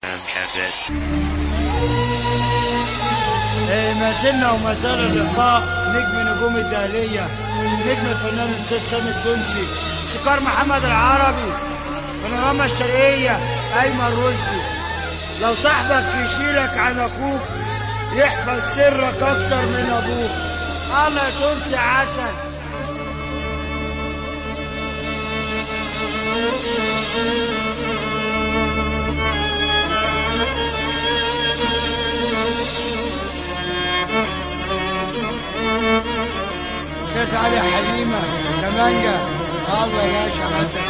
cassette. إيه، ما زلنا وما زال اللقاء نجم نجوم الدهلية نجم الفنان الأستاذ سامي التونسي سكار محمد العربي بانوراما الشرقية أيمن رشدي لو صاحبك يشيلك عن أخوك يحفظ سرك أكتر من أبوك الله يا تونسي عسل استاذ علي حليمه كمانجا الله يا باشا عسل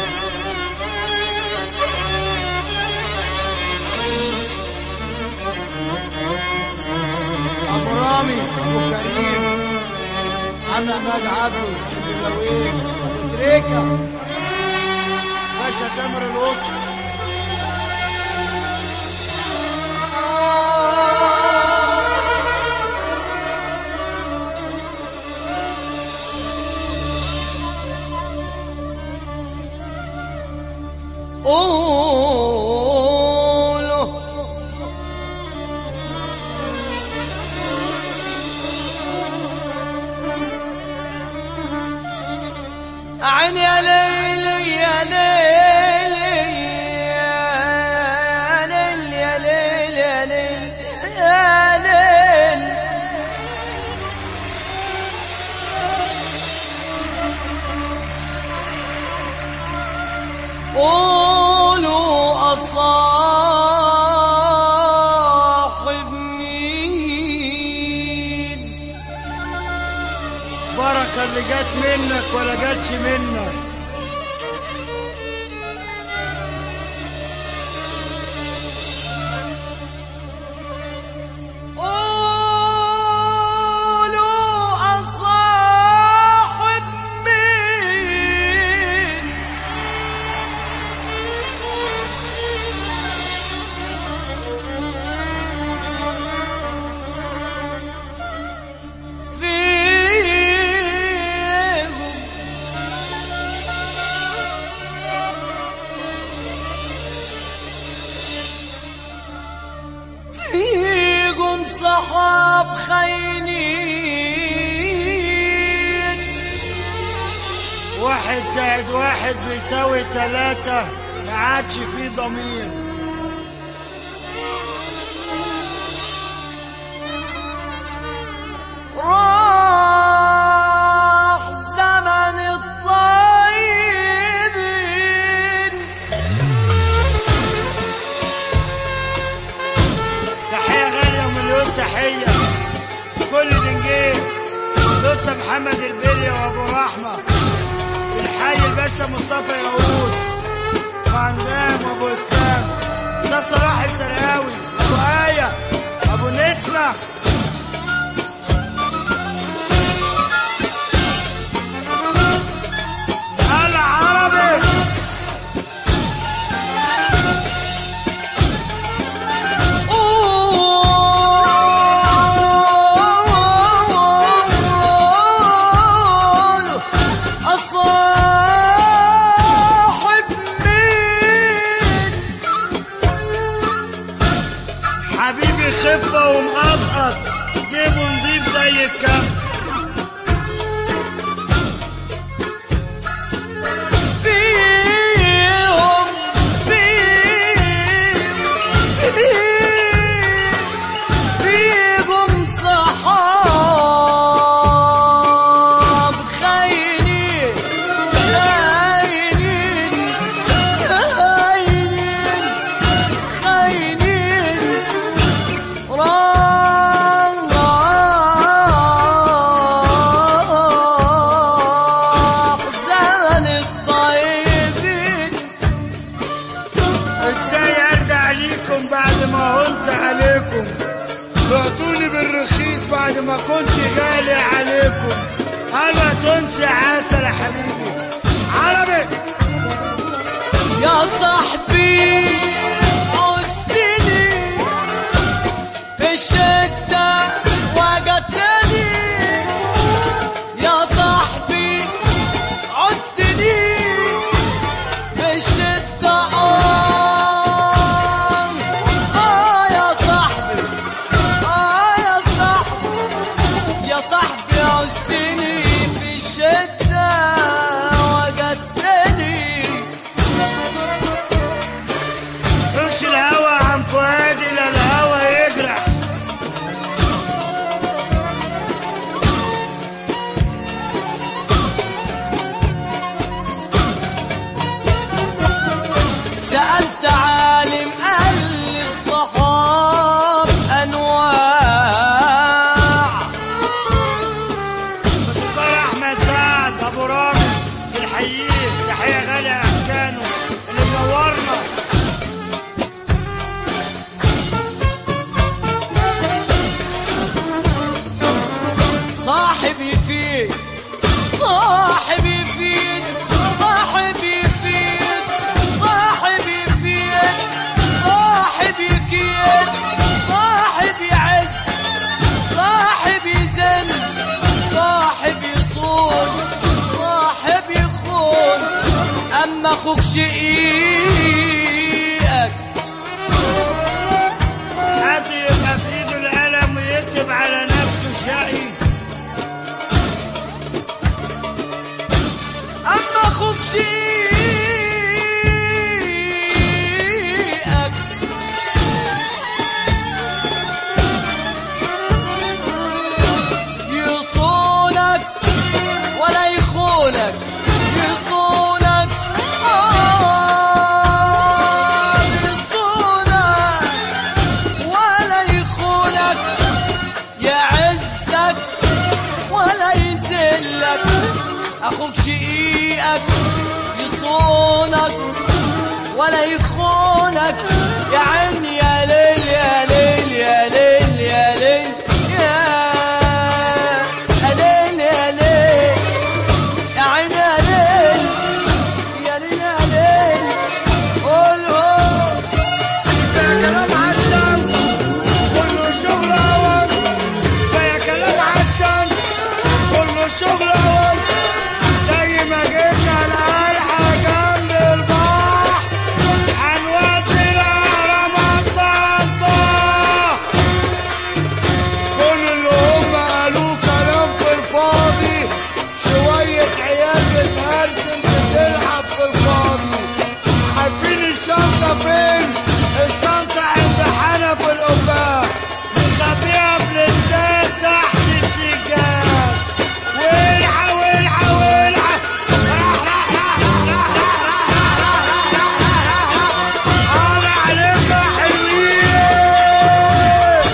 ابو رامي ابو كريم عم احمد عبده السبلاوي ابو تريكه باشا تامر القط قولوا عيني يا ليلي يا ليلي يا ليل يا ليل يا ليل يا ليل قولوا أصاحب مين بركة اللي جت منك ولا جاتش منك قولوا أصاحب مين فيهم فيكم صحاب خاينين واحد زائد واحد بيساوي تلاتة ما عادش فيه ضمير راح زمن الطيبين تحية غالية ومليون تحية كل دنجيل لسه محمد البلية وابو رحمة الحي الباشا مصطفى يهود وعندام وابو اسلام استاذ صلاح السراوي ابو آية ابو نسمة العربي قولوا أصاحب مين حبيبي خفة ومقطقط جيبه نضيف زي الكف فيهم فيهم فيهم صحاب خاينين خاينين خاينين خاينين راح زمن الطيبين ازاي ارجع ليكم بعد ما هنت عليكم بعتوني بالرخيص بعد ما كنت غالي عليكم انا تنسي عسل يا حبيبي عربي يا صاحبي عزتني في الشدة وجدتني يا صاحبي عزتني في الشدة آه اخوك شقيقك يصونك ولا يخونك يا عيني يا ليل يا ليل يا ليل يا ليل يا يا ليل يا ليل يا عيني يا ليل يا ليل يا ليل قول قول كفاية كلام عشان كله شغل أول كفاية كلام عشان كله شغل أول زي ما جبنا القلعة جنب البحر هنودي الأهرامات طنطا كل اللي هم قالوه كلام في الفاضي شوية عيال بتهرتم بتلعب في الفاضي عارفين الشنطة فين؟ الشنطة عند حنف القباب مخبيها في الاستاد تحت السجاد والحق والحق والحق راح راح راح راح راح راح راح راح راح راح راح راح راح أنا عليك يا حلوين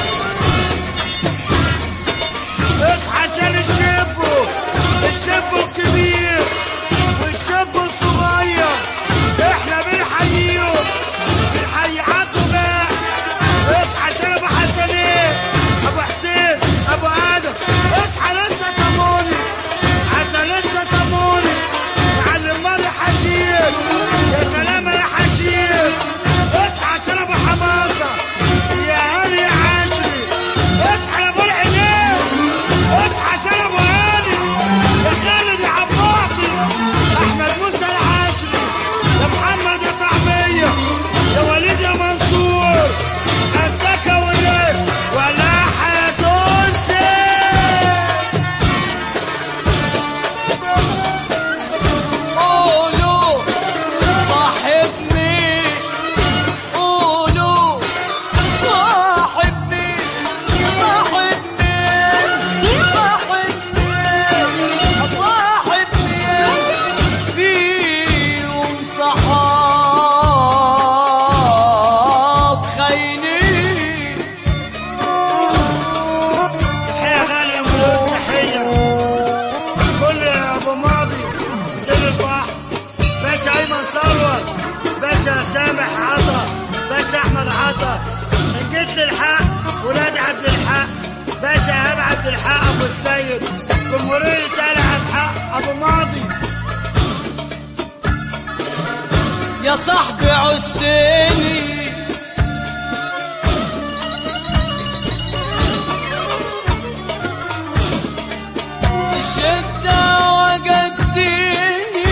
اصحى عشان الشبو الشبو الكبير والشبو الصغير احنا بنحييهم بنحيي عبده بقى اصحى عشان ابو حسنين ابو حسين ابو ادم اصحى لسه طموني عسى لسه طموني معلم مر حشير يا سلام يا حشير اصحى عشان ابو حماسه يا هاني عاشري اصحى لابو العينين اصحى عشان ابو هاني يا خالد يا عباطي احمد موسى العاشري يا محمد يا طعميه يا وليد يا منصور انتك ولا ولا حتنسي قولوا صاحبني قولوا صاحبني صاحبني صاحبني صاحبني فيهم صحاب خاينين تحية غالية مليون تحية كل أبو ماضي مدير البحر باشا أيمن ثروت باشا سامح عطا باشا أحمد عطا إن جيت للحق ولاد عبد الحق باشا إيهاب عبد الحق أبو السيد جمهورية آل عبد الحق أبو ماضي يا صاحبي عزتني الشدة وجدتني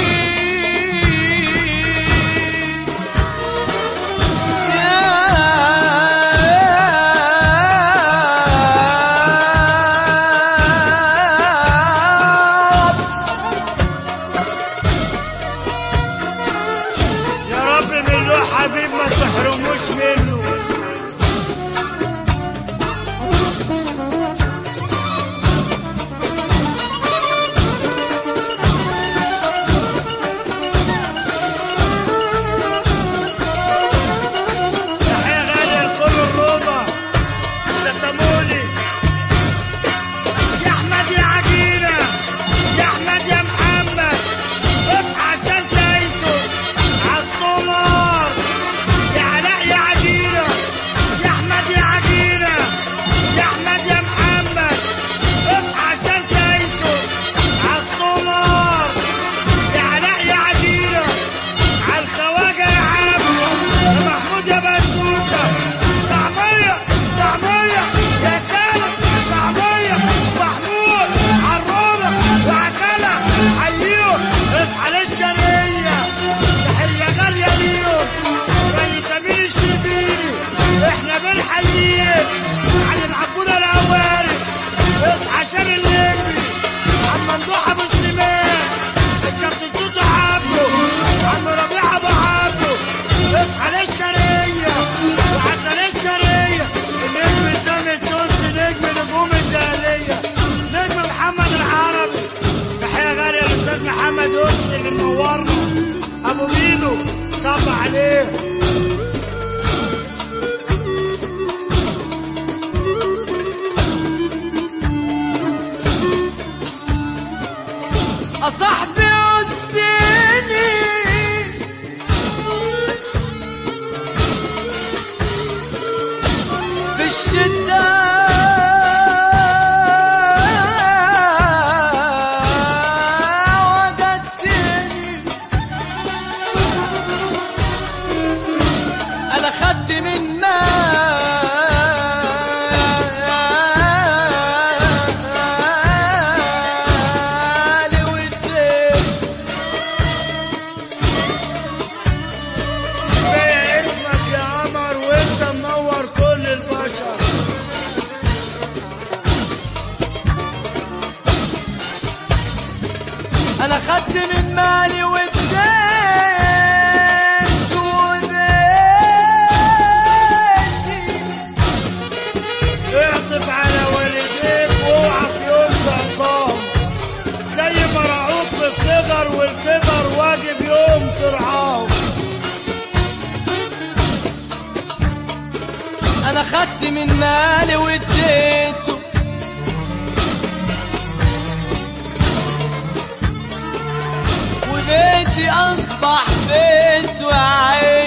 يا رب يا رب من له حبيب ما تحرموش انا خدت من مالي واديته وبيتي اصبح بيت وعين